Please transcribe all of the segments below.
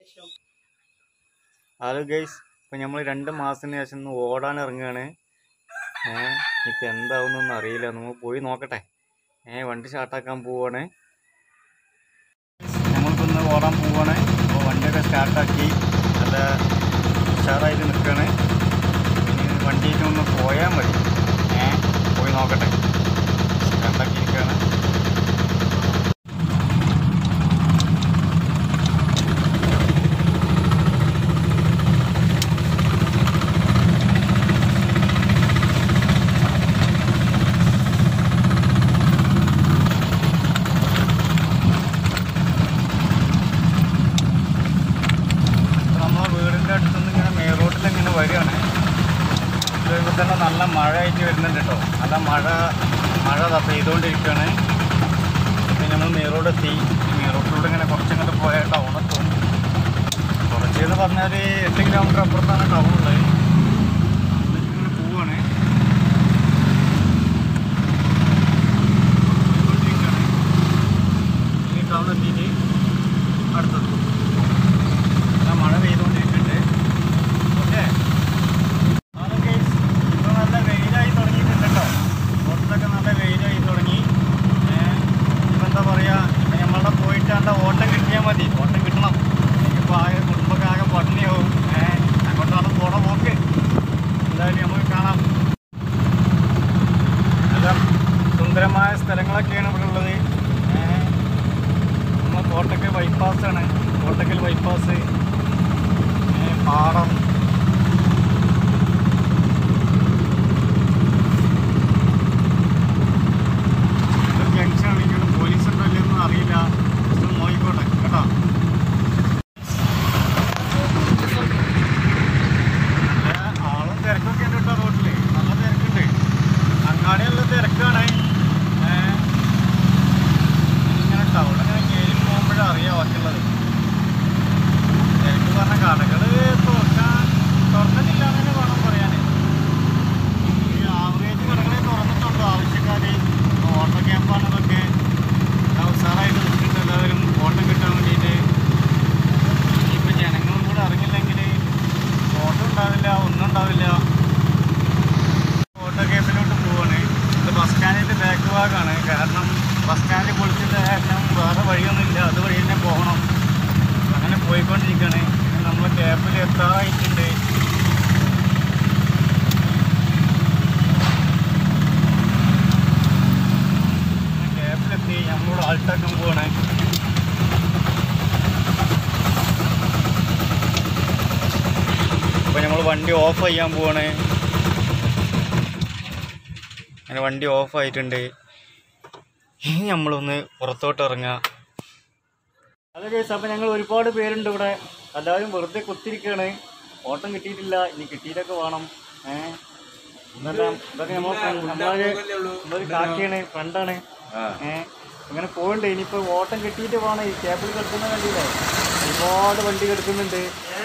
ശേഷം hello guys ഇപ്പം നമ്മൾ രണ്ട് മാസത്തിന് ശേഷം ഒന്ന് ഓടാൻ ഇറങ്ങുകയാണ് ഏഹ് ഇപ്പം എന്താവുന്നൊന്നും അറിയില്ല നമ്മൾ പോയി നോക്കട്ടെ ഏഹ് വണ്ടി സ്റ്റാർട്ടാക്കാൻ പോവാണ് നമ്മൾക്കൊന്ന് ഓടാൻ പോവാണ് അപ്പോൾ വണ്ടിയൊക്കെ സ്റ്റാർട്ടാക്കി നല്ല ഉഷാറായിട്ട് നിൽക്കുകയാണ് ഇനി വണ്ടിയിട്ട് ഒന്ന് പോയാൽ മതി ഏഹ് പോയി നോക്കട്ടെ സ്റ്റാർട്ടാക്കി നിൽക്കുകയാണ് ഇപ്പൊ നമ്മളെ വീടിൻ്റെ അടുത്തുനിന്ന് ഇങ്ങനെ മെയിൻ റോഡിൽ ഇങ്ങനെ വരികയാണ് ഇത് വരുമ്പോൾ തന്നെ നല്ല മഴ ആയിട്ട് വരുന്നുണ്ട് കേട്ടോ നല്ല മഴ മഴ ദാ പെയ്തുകൊണ്ടിരിക്കുകയാണ് പിന്നെ നമ്മൾ മെയിൻ റോഡ് എത്തി മെയിൻ റോഡിലൂടെ ഇങ്ങനെ കുറച്ചിങ്ങോട്ട് പോയാൽ ടൗണെത്തും കുറച്ച് എന്ന് പറഞ്ഞാൽ എട്ട് കിലോമീറ്റർ അപ്പുറത്താണ് ടൗൺ ഉള്ളത് ഇങ്ങനെ പോവാണ് പോയിക്കൊണ്ടിരിക്കുകയാണ്. ഇനി ടൗൺ എത്തിയിട്ട് അടുത്തത് ആ മഴ പെയ്തുകൊണ്ടിരിക്കുന്നുണ്ട് ഓക്കെ ഹലോ ഗൈസ് ഇപ്പോൾ നല്ല വെയിലായി തുടങ്ങിയിട്ടുണ്ട് കേട്ടോ പുറത്തൊക്കെ നല്ല വെയിലായി തുടങ്ങി ഇപ്പം എന്താ പറയുക ഇപ്പം നമ്മളുടെ പോയിട്ട് നല്ല ഓട്ടം കിട്ടിയാൽ മതി ഓട്ടം കിട്ടണം ഇപ്പോൾ ആകെ കുടുംബമൊക്കെ ആകെ പട്ടിണിയാവും ഏഹ് അങ്ങോട്ടാണ് പോണ പോക്ക് എന്തായാലും നമുക്ക് കാണാം നല്ല സുന്ദരമായ സ്ഥലങ്ങളൊക്കെയാണ് ഇവിടെ ഉള്ളത് ഏഹ് നമ്മൾ കോട്ടക്കൽ ബൈപ്പാസ് ആണ് കോട്ടക്കൽ ബൈപ്പാസ് ഏ, പാടം ഇതൊരു ജംഗ്ഷൻ ആണെങ്കിലും പോലീസ് ഉണ്ടോ ഇല്ലെന്നും അറിയില്ല ജസ്റ്റ് ഒന്ന് നോക്കിക്കോട്ടെ കേട്ടോ നല്ല ആളും തിരക്കൊക്കെ ഉണ്ട് കേട്ടോ റോഡിൽ നല്ല തിരക്കുണ്ട് അങ്ങാടിയുള്ള തിരക്കാണ് ഏ, ഇങ്ങനെ ടൗൺ ഇങ്ങനെ കയറി പോകുമ്പോഴേ അറിയാം ബാക്കിയുള്ളത് എനിക്ക് പറഞ്ഞ കടകൾ തുറക്കാൻ തുറന്നിട്ടില്ല എന്ന് വേണം പറയാൻ ഈ ആവറേജ് കടകളെ തുറന്നിട്ടുള്ളൂ ആവശ്യക്കാർ ഓട്ടോ ക്യാമ്പാണ് ഇതൊക്കെ എല്ലാം ഉഷാറായിട്ട് നിൽക്കുന്നുണ്ട് എല്ലാവരും ഓട്ടം കിട്ടാൻ വേണ്ടിയിട്ട് ഇനിയിപ്പോൾ ജനങ്ങളും കൂടെ അറിഞ്ഞില്ലെങ്കിൽ ഓട്ടം ഉണ്ടാവില്ല ഒന്നും ഉണ്ടാവില്ല ഓട്ടോ ക്യാമ്പിലോട്ട് പോവാണ് ഇത് ബസ് സ്റ്റാൻഡിൻ്റെ ബാക്ക് ഭാഗമാണ് കാരണം ബസ് സ്റ്റാൻഡ് പൊളിച്ചിട്ട് കാരണം വേറെ വഴിയൊന്നുമില്ല അതുവഴി തന്നെ പോകണം അങ്ങനെ പോയിക്കൊണ്ടിരിക്കുകയാണ് പിന്നെ നമ്മൾ ക്യാമ്പിൽ എത്താറായിട്ടുണ്ട് ക്യാമ്പിലെത്തി നമ്മളോട് ആൾട്ടാക്കാൻ പോവാണ് അപ്പോൾ നമ്മൾ വണ്ടി ഓഫ് ചെയ്യാൻ പോവാണ് അങ്ങനെ വണ്ടി ഓഫ് ആയിട്ടുണ്ട് ഇനി നമ്മളൊന്ന് പുറത്തോട്ട് ഇറങ്ങാം അതെ കേസ് അപ്പം ഞങ്ങൾ ഒരുപാട് പേരുണ്ട് ഇവിടെ എല്ലാവരും വെറുതെ കുത്തിരിക്കുകയാണ് ഓട്ടം കിട്ടിയിട്ടില്ല ഇനി കിട്ടിയിട്ടൊക്കെ വേണം ഏഹ് ഇതെല്ലാം ഇതൊക്കെ നമ്മൾ നമ്മളൊരു നമ്മളൊരു കാക്കിയാണ് ഫ്രണ്ടാണ് ഏഹ് അങ്ങനെ പോകണ്ട് ഇനിയിപ്പോൾ ഓട്ടം കിട്ടിയിട്ട് വേണം ഈ കേബിൾ കിടക്കുന്ന കണ്ടില്ലേ ഒരുപാട് വണ്ടി കിടക്കുന്നുണ്ട്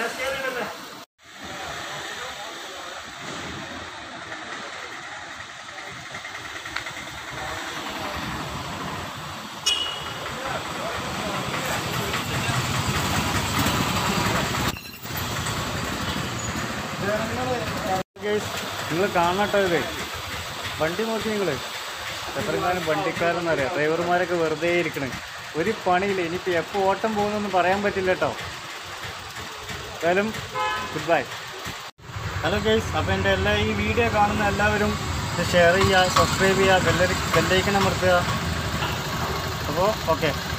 നിങ്ങൾ കാണട്ടോ ഇത് വണ്ടി നോക്കി നിങ്ങൾ എത്രങ്ങാനും വണ്ടിക്കാരെന്നറിയാം ഡ്രൈവർമാരൊക്കെ വെറുതെ ഇരിക്കണ് ഒരു പണിയില്ല ഇനിയിപ്പോൾ എപ്പോൾ ഓട്ടം പോകുന്നൊന്നും പറയാൻ പറ്റില്ല കേട്ടോ എന്തായാലും ഗുഡ് ബൈ ഹലോ ഗൈസ് അപ്പോൾ എൻ്റെ എല്ലാ ഈ വീഡിയോ കാണുന്ന എല്ലാവരും ഷെയർ ചെയ്യുക സബ്സ്ക്രൈബ് ചെയ്യുക ബെല്ലരി ബെല്ലൈക്കൺ അമർത്തുക അപ്പോൾ ഓക്കെ